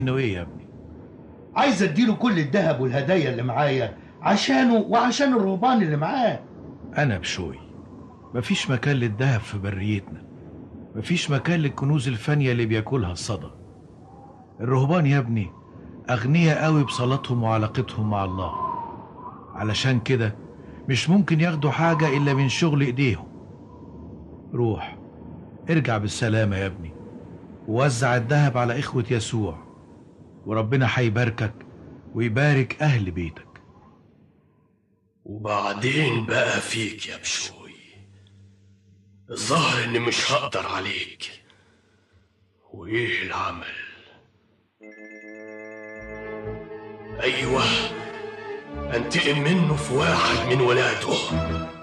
انه ايه يا ابني عايز اديله كل الذهب والهدايا اللي معايا عشانه وعشان الرهبان اللي معاه انا بشوي مفيش مكان للذهب في بريتنا مفيش مكان للكنوز الفانية اللي بياكلها الصدى الرهبان يا ابني أغنياء قوي بصلاتهم وعلاقتهم مع الله علشان كده مش ممكن ياخدوا حاجة إلا من شغل إيديهم روح ارجع بالسلامة يا ابني ووزع الذهب على إخوة يسوع وربنا هيباركك ويبارك أهل بيتك وبعدين بقى فيك يا بشوي الظاهر اني مش هقدر عليك وايه العمل ايوه انتقم منه في واحد من ولاده